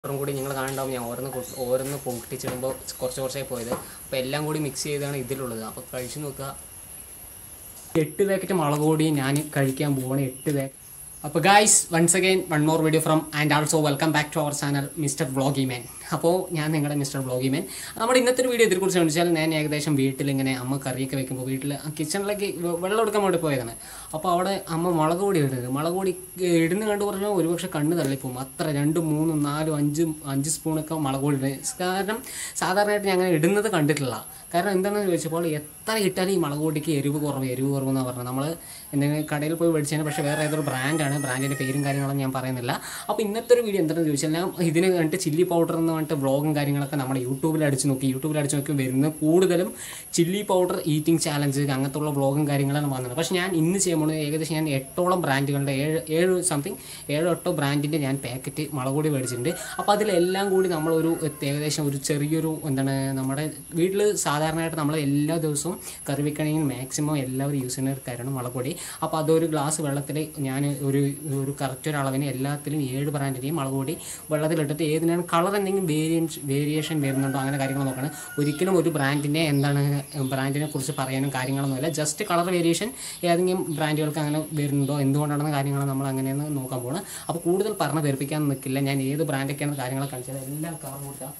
ഓരോന്നും കൂടി നിങ്ങൾ കാണണ്ടാവും ഞാൻ ഓരോന്ന് കൊ- ഓരോന്ന് പൊട്ടിച്ചിടുമ്പോൾ കുറച്ച് കുറച്ചായി പോയത് അപ്പോൾ എല്ലാം കൂടി മിക്സ് ചെയ്താണ് ഇതിലുള്ളത് അപ്പോൾ കഴിച്ചു നോക്കുക എട്ട് പാക്കറ്റ് മുളക് പൊടി ഞാൻ കഴിക്കാൻ പോവാണ് എട്ട് പാക്കറ്റ് അപ്പോൾ guys once again one more video from and also welcome back to our channel mister vlogy man അപ്പോൾ ഞാൻ നിങ്ങളുടെ മിസ്റ്റർ വ്ളോഗി മാൻ നമ്മുടെ ഇന്നത്തെ ഒരു വീഡിയോ ഇതിനെക്കുറിച്ച് വെച്ചാൽ ഞാൻ ഏകദേശം വീട്ടിൽ ഇങ്ങനെ അമ്മ കറിയൊക്കെ വെക്കുമ്പോൾ വീട്ടിൽ കിച്ചണിലേക്ക് വെള്ളം എടുക്കാൻ വേണ്ടി പോയതാണ് അപ്പോൾ അവിടെ അമ്മ മുളക് പൊടി ഇടുന്നത് മുളക് പൊടി ഇടുന്ന കണ്ടു പറഞ്ഞാൽ ഒരുപക്ഷെ കണ്ണ് തള്ളിപ്പോവും അത്ര രണ്ടും മൂന്നും നാലും അഞ്ചും അഞ്ച് സ്പൂണൊക്കെ മുളക് പൊടി ഇടുന്നത് കാരണം സാധാരണയായിട്ട് ഞാൻ അങ്ങനെ ഇടുന്നത് കണ്ടിട്ടില്ല കാരണം എന്താണെന്ന് ചോദിച്ചപ്പോൾ എത്ര ഇട്ടാലും ഈ മുളക് പൊടിക്ക് എരിവ് കുറവ് എരിവ് കുറവെന്നാണ് പറഞ്ഞത് നമ്മൾ എന്തെങ്കിലും കടയിൽ പോയി മേടിച്ചതിന് പക്ഷേ വേറെ ഏതൊരു ബ്രാൻഡാണ് ബ്രാൻഡിൻ്റെ പേരും കാര്യങ്ങളും ഞാൻ പറയുന്നില്ല അപ്പോൾ ഇന്നത്തെ ഒരു വീഡിയോ എന്താണെന്ന് ചോദിച്ചാൽ ഞാൻ ഇതിന് വേണ്ടിയിട്ട് ചില്ലി പൗഡർ എന്ന് പറഞ്ഞിട്ട് വ്ളോഗും കാര്യങ്ങളൊക്കെ നമ്മുടെ യൂട്യൂബിൽ അടിച്ച് നോക്കി യൂട്യൂബിൽ അടിച്ച് നോക്കി വരുന്നത് കൂടുതലും ചില്ലി പൗഡർ ഈറ്റിംഗ് ചാലഞ്ച് അങ്ങനത്തെ ഉള്ള വ്ളോഗും കാര്യങ്ങളാണ് വന്നത് പക്ഷേ ഞാൻ ഇന്ന് ചെയ്യുമ്പോൾ ഏകദേശം ഞാൻ എട്ടോളം ബ്രാൻഡുകളുടെ ഏഴ് ഏഴ് സംതിങ് ഏഴോ എട്ടോ ബ്രാൻഡിൻ്റെ ഞാൻ പാക്കറ്റ് മുളക് പൊടി മേടിച്ചിട്ടുണ്ട് അപ്പോൾ അതിലെല്ലാം കൂടി നമ്മളൊരു ഏകദേശം ഒരു ചെറിയൊരു എന്താണ് നമ്മുടെ വീട്ടിൽ സാധാരണയായിട്ട് നമ്മൾ എല്ലാ ദിവസവും കറി വെക്കണമെങ്കിൽ മാക്സിമം എല്ലാവരും യൂസ് ചെയ്യുന്ന ഒരു കാര്യമാണ് മുളക് പൊടി അപ്പോൾ അതൊരു ഗ്ലാസ് വെള്ളത്തിൽ ഞാൻ ഒരു ഒരു കറക്റ്റ് ഒരു അളവിന് എല്ലാത്തിലും ഏഴ് ബ്രാൻഡിൻ്റെയും മുളക് പൊടി വെള്ളത്തിലിട്ടിട്ട് ഏതിനാണ് കളർ എന്തെങ്കിലും വേരിയൻസ് വേരിയേഷൻ വരുന്നുണ്ടോ അങ്ങനെ കാര്യങ്ങൾ നോക്കണം ഒരിക്കലും ഒരു ബ്രാൻഡിൻ്റെ എന്താണ് ബ്രാൻഡിനെ കുറിച്ച് പറയാനും കാര്യങ്ങളൊന്നുമില്ല ജസ്റ്റ് കളർ വേരിയേഷൻ ഏതെങ്കിലും ബ്രാൻഡുകൾക്ക് അങ്ങനെ വരുന്നുണ്ടോ എന്തുകൊണ്ടാണെന്ന കാര്യങ്ങൾ നമ്മൾ അങ്ങനെയെന്ന് നോക്കാൻ പോകണം അപ്പോൾ കൂടുതൽ പറഞ്ഞ് ധരിപ്പിക്കാൻ നിൽക്കില്ല ഞാൻ ഏത് ബ്രാൻഡൊക്കെയാണ് കാര്യങ്ങൾ കാണിച്ചത് എല്ലാം കളർ കൊടുക്കാം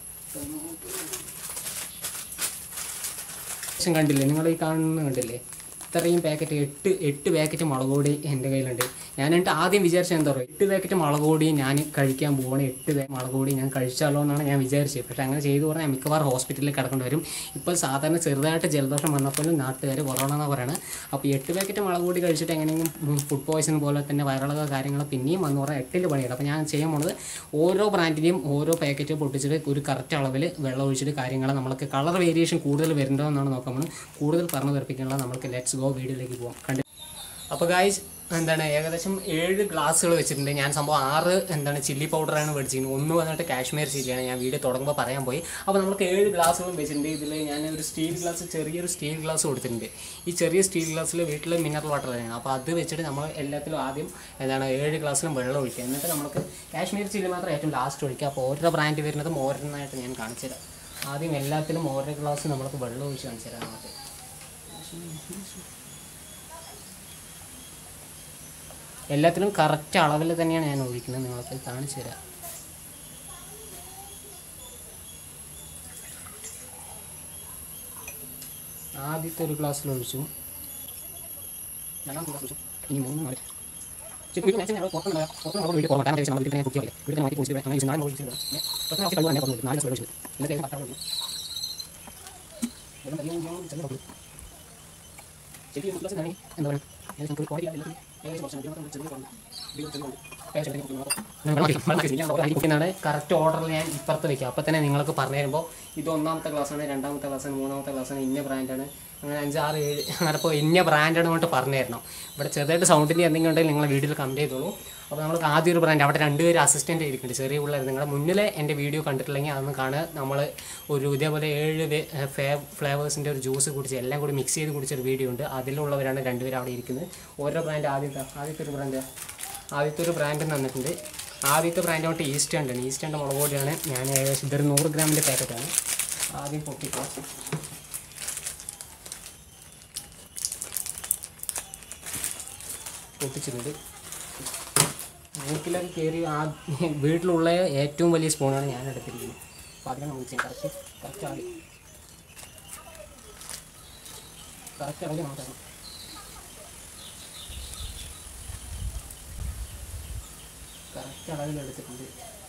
ശേഷം കണ്ടില്ലേ നിങ്ങൾ ഈ കാണുന്ന കണ്ടില്ലേ ഇത്രയും പാക്കറ്റ് എട്ട് എട്ട് പാക്കറ്റ് മുളക് പൊടി എൻ്റെ കയ്യിലുണ്ട് ഞാൻ എന്നിട്ട് ആദ്യം വിചാരിച്ചത് എന്താ പറയുക എട്ട് പാക്കറ്റ് മുളക് പൊടി ഞാൻ കഴിക്കാൻ പോകണം എട്ട് പാ- മുളക് പൊടി ഞാൻ കഴിച്ചാലോ എന്നാണ് ഞാൻ വിചാരിച്ചത് പക്ഷേ അങ്ങനെ ചെയ്തു പറഞ്ഞാൽ മിക്കവാറും ഹോസ്പിറ്റലിൽ കിടക്കേണ്ടി വരും ഇപ്പോൾ സാധാരണ ചെറുതായിട്ട് ജലദോഷം വന്നപ്പോഴും നാട്ടുകാർ കൊറോണ എന്ന് പറയുന്നത് അപ്പോൾ എട്ട് പാക്കറ്റ് മുളക് പൊടി കഴിച്ചിട്ട് എങ്ങനെയെങ്കിലും ഫുഡ് പോയ്സൺ പോലെ തന്നെ വയറിളക കാര്യങ്ങൾ പിന്നെയും വന്നു പറഞ്ഞാൽ എട്ടിൽ പണിയുണ്ട് അപ്പോൾ ഞാൻ ചെയ്യാൻ പോണത് ഓരോ ബ്രാൻഡിൻ്റെയും ഓരോ പാക്കറ്റ് പൊട്ടിച്ചിട്ട് ഒരു കറക്റ്റ് അളവിൽ വെള്ളം ഒഴിച്ചിട്ട് കാര്യങ്ങൾ നമ്മൾക്ക് കളർ വേരിയേഷൻ കൂടുതൽ വരുന്നുണ്ടോ എന്നാണ് നോക്കാൻ പോകുന്നത് കൂടുതൽ പറഞ്ഞു തെറിപ്പിക്കാനുള്ള നമുക്ക് ലെറ്റ്സ് ഗോ വീഡിയോയിലേക്ക് പോകാം കണ്ട് അപ്പോൾ ഗായ്സ് എന്താണ് ഏകദേശം ഏഴ് ഗ്ലാസ്സുകൾ വെച്ചിട്ടുണ്ട് ഞാൻ സംഭവം ആറ് എന്താണ് ചില്ലി പൗഡറാണ് മേടിച്ചിരുന്നത് ഒന്ന് വന്നിട്ട് കാശ്മീർ ചില്ലിയാണ് ഞാൻ വീഡിയോ തുടങ്ങുമ്പോൾ പറയാൻ പോയി അപ്പോൾ നമുക്ക് ഏഴ് ഗ്ലാസ്സുകളും വെച്ചിട്ടുണ്ട് ഇതിൽ ഞാൻ ഒരു സ്റ്റീൽ ഗ്ലാസ് ചെറിയൊരു സ്റ്റീൽ ഗ്ലാസ് കൊടുത്തിട്ടുണ്ട് ഈ ചെറിയ സ്റ്റീൽ ഗ്ലാസ്സിൽ വീട്ടിൽ മിനറൽ വാട്ടർ തന്നെയാണ് അപ്പോൾ അത് വെച്ചിട്ട് നമ്മൾ എല്ലാത്തിലും ആദ്യം എന്താണ് ഏഴ് ഗ്ലാസ്സിലും വെള്ളം ഒഴിക്കുക എന്നിട്ട് നമുക്ക് കാശ്മീർ ചില്ലി മാത്രം ഏറ്റവും ലാസ്റ്റ് ഒഴിക്കുക അപ്പോൾ ഓരോ ബ്രാൻഡ് വരുന്നതും ഓരോന്നായിട്ട് ഞാൻ കാണിച്ചു തരാം ആദ്യം എല്ലാത്തിലും ഓരോ ഗ്ലാസ് നമ്മൾക്ക് വെള്ളം ഒഴിച്ച് കാണിച്ചു തരാം നമുക്ക് എല്ലാത്തിലും കറക്റ്റ് അളവിൽ തന്നെയാണ് ഞാൻ ഒഴിക്കുന്നത് നിങ്ങൾക്ക് കാണിച്ചു തരാം ആദ്യത്തെ ഒരു ഗ്ലാസ്സിൽ ഒഴിച്ചു രണ്ടാമത്തെ ഗ്ലാസ് ഒഴിച്ചു ഇനി മൂന്ന് നാല് ശരി, വീട്ടിൽ maximum ഞങ്ങൾ പുറത്തുനിന്ന് പോയാൽ പുറത്തുനിന്ന് നമ്മൾ വീട്ടിൽ പോകുമ്പോൾ കാരണം വീട്ടിൽ തന്നെ കുട്ടികളില്ലേ വീട്ടിൽ തന്നെ മാറ്റി കുടിച്ചിട്ട് അങ്ങനെ യൂസ് നാല് മുകളിൽ യൂസ് ചെയ്തത് പ്രശ്നം ആവശ്യം കഴിവ് തന്നെ പറഞ്ഞു നാല് ഗ്ലാസ് ഒഴിച്ചത് എന്നിട്ട് ഏകദേശം പത്താറ് ഒഴിച്ചു വെള്ളം തരികയും ചെയ്യാൻ ചെറിയ കുഴപ്പം ശരിക്കും ഒരു ഗ്ലാസ് തന്നെ എന്താ പറയുക ഏകദേശം നമുക്ക് ക്വാളിറ്റി ആയില്ല ഏകദേശം കുറച്ച് മതി. ചെറിയ കുറവ്. ഇതിൽ ചെറിയ കുറവ്. ഏകദേശം ഇതിൽ കുറവ്. എന്നാണ് കറക്റ്റ് ഓർഡറിൽ ഞാൻ ഇപ്പുറത്ത് വെക്കുക അപ്പോൾ തന്നെ നിങ്ങൾക്ക് പറഞ്ഞു തരുമ്പോൾ ഇത് ഒന്നാമത്തെ ക്ലാസ്സാണ് രണ്ടാമത്തെ ക്ലാസ്സാണ് മൂന്നാമത്തെ ക്ലാസ്സാണ് ഇന്ന ബ്രാൻഡാണ് അങ്ങനെ അഞ്ചാറ് ഏഴ് അങ്ങനെ അപ്പോൾ ഇന്ന ബ്രാൻഡാണ് കൊണ്ട് പറഞ്ഞു തരണം ഇവിടെ ചെറുതായിട്ട് സൗണ്ടിൻ്റെ എന്തെങ്കിലും ഉണ്ടെങ്കിൽ നിങ്ങളെ വീഡിയോയിൽ കമൻറ്റ് ചെയ്തോളൂ അപ്പോൾ നമുക്ക് ആദ്യം ഒരു ബ്രാൻഡ് അവിടെ രണ്ടുപേര് അസിസ്റ്റൻ്റ് ഇരിക്കുന്നുണ്ട് ചെറിയ പിള്ളേർ നിങ്ങളുടെ മുന്നിലെ എൻ്റെ വീഡിയോ കണ്ടിട്ടില്ലെങ്കിൽ അതൊന്ന് കാണുക നമ്മൾ ഒരു ഇതേപോലെ ഏഴ് ഫ്ലേവേഴ്സിൻ്റെ ഒരു ജ്യൂസ് കുടിച്ച് എല്ലാം കൂടി മിക്സ് ചെയ്ത് കുടിച്ചൊരു വീഡിയോ ഉണ്ട് അതിലുള്ളവരാണ് രണ്ടുപേരും അവിടെ ഇരിക്കുന്നത് ഓരോ ബ്രാൻഡ് ആദ്യത്തെ ആദ്യത്തെ ഒരു ബ്രാൻഡ് ആദ്യത്തെ ഒരു ബ്രാൻഡ് തന്നിട്ടുണ്ട് ആദ്യത്തെ ബ്രാൻഡ് തൊട്ട് ഈസ്റ്റ് ഉണ്ട് ഈസ്റ്റ് ഉണ്ട് മുളക് പൊടിയാണ് ഞാൻ ഏകദേശം ഇതൊരു നൂറ് ഗ്രാമിൻ്റെ പാക്കറ്റാണ് ആദ്യം പൊട്ടിക്കോ പൊട്ടിച്ചിട്ടുണ്ട് മൂക്കിലൊക്കെ കയറി ആ വീട്ടിലുള്ള ഏറ്റവും വലിയ സ്പൂണാണ് ഞാൻ എടുത്തിരിക്കുന്നത് അപ്പോൾ അതിനാണ് വിളിച്ചത് കറക്റ്റ് കറക്റ്റ് ആദ്യം കറക്റ്റ് അളവിൽ നോക്കണം കറക്റ്റ് അളവിൽ എടുത്തിട്ടുണ്ട്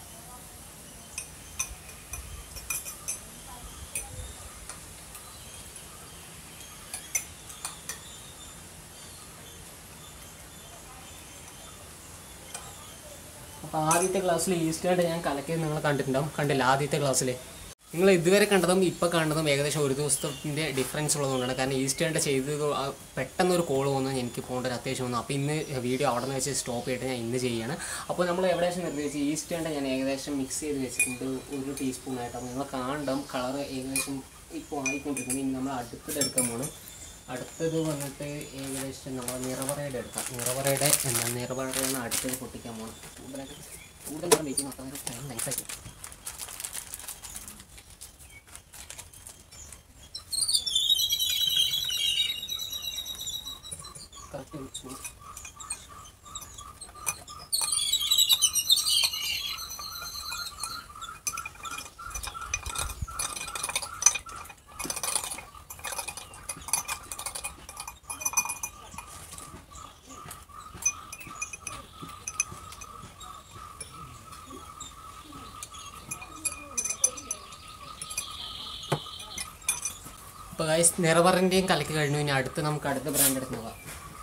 അപ്പോൾ ആദ്യത്തെ ക്ലാസ്സിൽ ഈസ്റ്റായിട്ട് ഞാൻ കലക്കിയത് നിങ്ങൾ കണ്ടിട്ടുണ്ടാവും കണ്ടില്ല ആദ്യത്തെ ക്ലാസ്സിൽ നിങ്ങൾ ഇതുവരെ കണ്ടതും ഇപ്പോൾ കാണുന്നതും ഏകദേശം ഒരു ദിവസത്തിൻ്റെ ഡിഫറൻസ് ഉള്ളതുകൊണ്ടാണ് കാരണം ഈസ്റ്റേണ്ട ചെയ്തത് ആ പെട്ടെന്ന് ഒരു കോൾ വന്നു എനിക്ക് പോകേണ്ട ഒരു അത്യാവശ്യം വന്നു അപ്പോൾ ഇന്ന് വീഡിയോ അവിടെ നിന്ന് വെച്ച് സ്റ്റോപ്പ് ചെയ്തിട്ട് ഞാൻ ഇന്ന് ചെയ്യാണ് അപ്പോൾ നമ്മൾ എവിടെയാവശ്യം നിർദ്ദേശിച്ച് ഈസ്റ്റേണ്ട ഞാൻ ഏകദേശം മിക്സ് ചെയ്ത് വെച്ചിട്ടുണ്ട് ഒരു ടീസ്പൂണായിട്ട് അപ്പോൾ നിങ്ങൾ കാണണം കളർ ഏകദേശം ഇപ്പോൾ ആയിക്കൊണ്ടിരിക്കുന്നു ഇനി നമ്മൾ അടുത്തത് എടുക്കാൻ പോകണം അടുത്തത് വന്നിട്ട് ഏകദേശം നമ്മൾ നിറവറയുടെ എടുക്കാം നിറവറയുടെ എന്താ നിറവറയാണ് അടുത്തത് പൊട്ടിക്കാൻ പോകണം കൂടുതൽ നേരം വെയിറ്റ് ചെയ്യുന്ന അത്ര ടൈം നൈസാക്കി കറക്റ്റ് വെച്ചു അപ്പോൾ ഗൈസ് നിറവറിൻ്റെയും കലക്കി കഴിഞ്ഞു ഇനി അടുത്ത് നമുക്ക് അടുത്ത ബ്രാൻഡ് എടുത്ത് നോക്കാം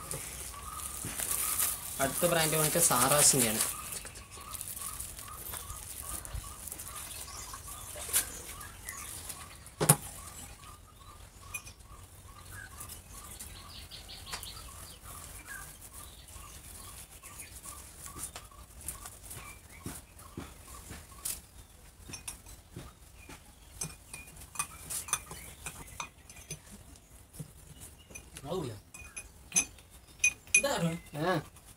അടുത്ത ബ്രാൻഡ് വന്നിട്ട് സാറാസിൻ്റെയാണ് ആ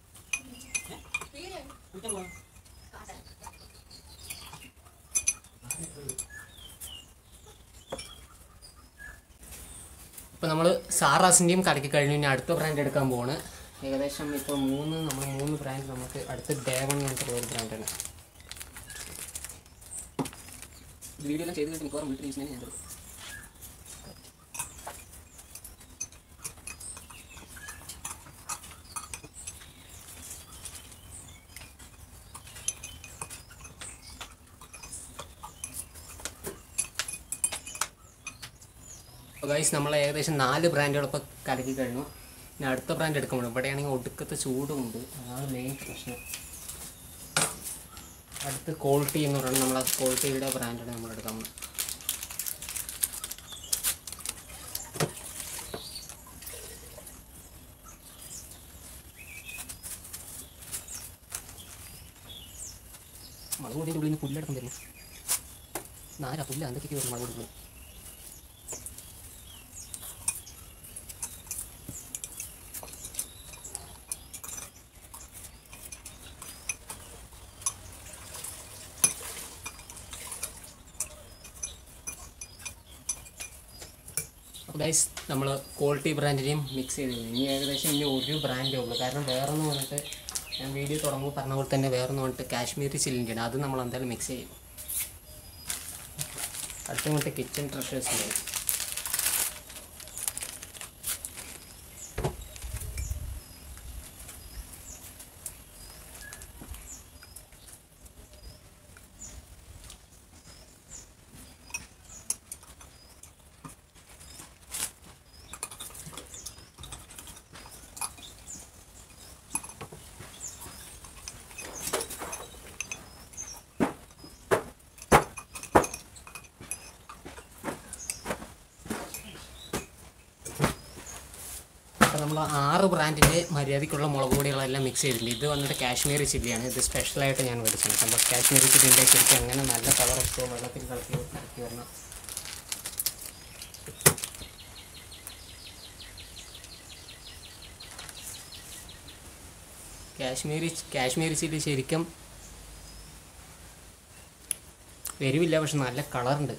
ഇപ്പോൾ നമ്മൾ സാറാസിൻ്റെയും കലക്കി കഴിഞ്ഞു ഇനി അടുത്ത ബ്രാൻഡ് എടുക്കാൻ പോവാണ് ഏകദേശം ഇപ്പോൾ മൂന്ന് നമ്മൾ മൂന്ന് ബ്രാൻഡ് നമുക്ക് അടുത്ത ഡേവൺ പറഞ്ഞിട്ടുള്ള ഒരു ബ്രാൻഡാണ് വീഡിയോ എല്ലാം ചെയ്ത് കഴിഞ്ഞിട്ട് മിക്കവാറും വീട്ടിൽ യൂസ് ചെയ്യാൻ ഞാൻ അപ്പോൾ ഗൈസ് നമ്മൾ ഏകദേശം നാല് ബ്രാൻഡുകൾ ഇപ്പോൾ കലക്കി കഴിഞ്ഞു ഇനി അടുത്ത ബ്രാൻഡ് എടുക്കുമ്പോൾ ഇവിടെയാണെങ്കിൽ ഒടുക്കത്തെ ചൂടുമുണ്ട് അതാണ് മെയിൻ പ്രശ്നം അടുത്ത് ക്വാളിറ്റി എന്ന് പറയുന്നത് നമ്മൾ ആ ക്വാളിറ്റിയുടെ ബ്രാൻഡാണ് നമ്മൾ എടുക്കാൻ പോകുന്നത് മുളക് പൊടിയുടെ ഉള്ളിൽ നിന്ന് പുല്ലെടുക്കാൻ തരുന്നു നാരാ പുല്ല എന്തൊക്കെയൊക്കെ വരും മുളക് പൊടി അപ്പോൾ ഗൈസ് നമ്മൾ ക്വാളിറ്റി ബ്രാൻഡിനെയും മിക്സ് ചെയ്ത് കഴിഞ്ഞു. ഇനി ഏകദേശം ഇനി ഒരു ബ്രാൻഡേ ഉള്ളൂ കാരണം വേറൊന്ന് വന്നിട്ട് ഞാൻ വീഡിയോ തുടങ്ങുമ്പോൾ പറഞ്ഞ പോലെ തന്നെ വേറൊന്ന് വന്നിട്ട് കാശ്മീരി ചില്ലിൻ്റെയാണ് അത് നമ്മൾ എന്തായാലും മിക്സ് ചെയ്യും അടുത്ത വന്നിട്ട് കിച്ചൺ ട്രഷേഴ്സിൻ്റെ അപ്പോൾ നമ്മൾ ആറ് ബ്രാൻഡിൻ്റെ മര്യാദയ്ക്കുള്ള മുളക് പൊടികളെല്ലാം മിക്സ് ചെയ്തിട്ടുണ്ട് ഇത് വന്നിട്ട് കാശ്മീരി ചില്ലിയാണ് ഇത് സ്പെഷ്യലായിട്ട് ഞാൻ മേടിച്ചത് അപ്പോൾ കാശ്മീരി ചില്ലിൻ്റെ ശരിക്കും അങ്ങനെ നല്ല കളർ ഒക്കെ വെള്ളത്തിൽ കളക്കി ഇറക്കി വരണം കാശ്മീരി കാശ്മീരി ചില്ലി ശരിക്കും എരിവില്ല പക്ഷെ നല്ല കളറുണ്ട്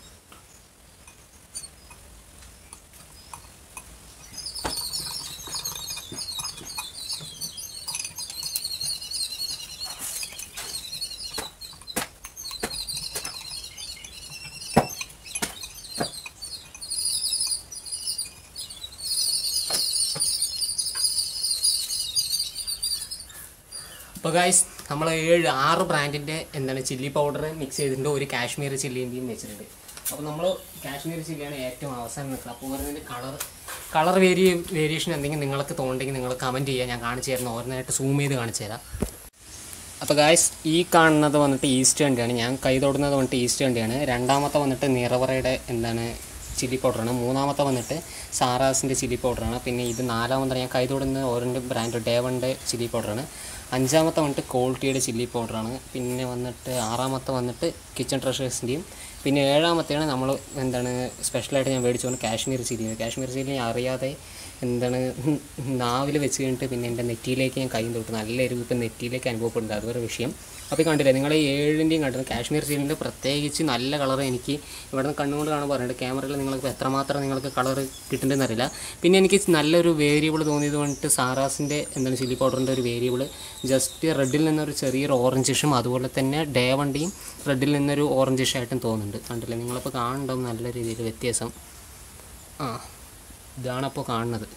അപ്പോൾ ഗായ്സ് നമ്മൾ ഏഴ് ആറ് ബ്രാൻഡിൻ്റെ എന്താണ് ചില്ലി പൗഡർ മിക്സ് ചെയ്തിട്ടുണ്ട് ഒരു കാശ്മീരി ചില്ലിൻ്റെയും വെച്ചിട്ടുണ്ട് അപ്പോൾ നമ്മൾ കാശ്മീരി ചില്ലിയാണ് ഏറ്റവും അവസാനം നിൽക്കുക അപ്പോൾ ഓരോന്നിൻ്റെ കളർ കളർ വേരി വേരിയേഷൻ എന്തെങ്കിലും നിങ്ങൾക്ക് തോന്നുന്നുണ്ടെങ്കിൽ നിങ്ങൾ കമൻറ്റ് ചെയ്യുക ഞാൻ കാണിച്ചു തരുന്ന ഓരോന്നായിട്ട് സൂം ചെയ്ത് കാണിച്ചു തരാം അപ്പോൾ ഗായ്സ് ഈ കാണുന്നത് വന്നിട്ട് ഈസ്റ്റ് വണ്ടിയാണ് ഞാൻ കൈ തൊടുന്നത് വന്നിട്ട് ഈസ്റ്റ് വണ്ടിയാണ് രണ്ടാമത്തെ വന്നിട്ട് നിറവറയുടെ എന്താണ് ചില്ലി പൗഡറാണ് മൂന്നാമത്തെ വന്നിട്ട് സാറാസിൻ്റെ ചില്ലി പൗഡറാണ് പിന്നെ ഇത് നാലാമത്തെ ഞാൻ കൈ തൊടുന്ന ഓരോൻ്റെ ബ്രാൻഡ് ഡേവൻ്റെ ചില്ലി പൗഡറാണ് അഞ്ചാമത്തെ വന്നിട്ട് ക്വാളിറ്റിയുടെ ചില്ലി പൗഡറാണ് പിന്നെ വന്നിട്ട് ആറാമത്തെ വന്നിട്ട് കിച്ചൺ ട്രഷേഴ്സിൻ്റെയും പിന്നെ ഏഴാമത്തെയാണ് നമ്മൾ എന്താണ് സ്പെഷ്യലായിട്ട് ഞാൻ മേടിച്ചു കൊണ്ട് കാശ്മീർ ചില്ലി കാശ്മീർ ചില്ലി അറിയാതെ എന്താണ് നാവിൽ വെച്ച് കഴിഞ്ഞിട്ട് പിന്നെ എൻ്റെ നെറ്റിയിലേക്ക് ഞാൻ കൈ തൊട്ട് നല്ല എരിവ് ഇപ്പം നെറ്റിയിലേക്ക് അനുഭവപ്പെടുന്നുണ്ട് അതൊരു വിഷയം അപ്പോൾ കണ്ടില്ലേ നിങ്ങൾ ഈ ഏഴിൻ്റെയും കണ്ടത് കാശ്മീർ സീലിൻ്റെ പ്രത്യേകിച്ച് നല്ല കളർ എനിക്ക് ഇവിടെ നിന്ന് കണ്ണുകൊണ്ട് കാണാൻ പറഞ്ഞിട്ട് ക്യാമറയിൽ നിങ്ങൾക്ക് എത്രമാത്രം നിങ്ങൾക്ക് കളർ കിട്ടുന്നുണ്ടെന്ന് അറിയില്ല പിന്നെ എനിക്ക് നല്ലൊരു വേരിയബിൾ തോന്നിയത് കൊണ്ടിട്ട് സാറാസിൻ്റെ എന്താണ് ചില്ലി പൗഡറിൻ്റെ ഒരു വേരിയബിൾ ജസ്റ്റ് റെഡിൽ നിന്നൊരു ചെറിയൊരു ഓറഞ്ചിഷും അതുപോലെ തന്നെ ഡേ വണ്ടിയും റെഡിൽ നിന്നൊരു ഓറഞ്ചിഷ് ആയിട്ടും തോന്നുന്നുണ്ട് കണ്ടില്ലേ നിങ്ങളിപ്പോൾ കാണുന്നുണ്ടാവും നല്ല രീതിയിൽ വ്യത്യാസം ആ ഇതാണപ്പോൾ കാണുന്നത്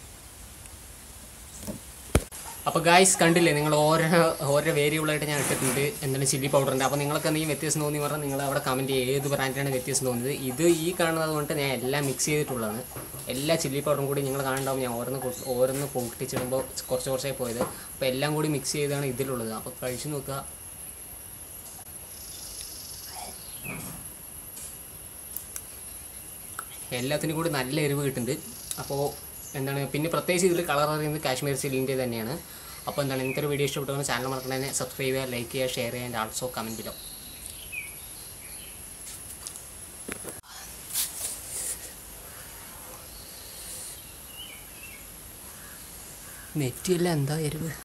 അപ്പോൾ ഗായ്സ് കണ്ടില്ലേ നിങ്ങൾ ഓരോ ഓരോ വേരിയബിളായിട്ട് ഞാൻ ഇട്ടിട്ടുണ്ട് എന്താണ് ചില്ലി പൗഡറിൻ്റെ അപ്പോൾ നിങ്ങൾക്ക് എന്തെങ്കിലും വ്യത്യാസം തോന്നി പറഞ്ഞാൽ നിങ്ങൾ അവിടെ കമൻറ്റ് ചെയ്യുക ഏത് ബ്രാൻഡിനാണ് വ്യത്യാസം തോന്നിയത് ഇത് ഈ കാണുന്നത് കൊണ്ട് ഞാൻ എല്ലാം മിക്സ് ചെയ്തിട്ടുള്ളതാണ് എല്ലാ ചില്ലി പൗഡറും കൂടി നിങ്ങൾ കാണുണ്ടാവും ഞാൻ ഓരോന്ന് കൊ- ഓരോന്ന് പൊട്ടിച്ചിടുമ്പോൾ കുറച്ച് കുറച്ചായി പോയത് അപ്പോൾ എല്ലാം കൂടി മിക്സ് ചെയ്താണ് ഇതിലുള്ളത് അപ്പോൾ കഴിച്ച് നോക്കുക എല്ലാത്തിനും കൂടി നല്ല എരിവ് കിട്ടുന്നുണ്ട് അപ്പോൾ എന്താണ് പിന്നെ പ്രത്യേകിച്ച് ഇതിൽ കളർ അറിയുന്നത് കാശ്മീർ സില്ലിൻ്റെ തന്നെയാണ് അപ്പോൾ എന്താണ് ഇങ്ങനത്തെ ഒരു വീഡിയോ ഇഷ്ടപ്പെട്ടു ചാനൽ മറക്കണേ സബ്സ്ക്രൈബ് ചെയ്യുക ലൈക്ക് ചെയ്യുക ഷെയർ ചെയ്യുക ആൻഡ് ആൾസോ കമൻറ്റ് ബിലോ നെറ്റിയല്ല എന്താ എരിവ്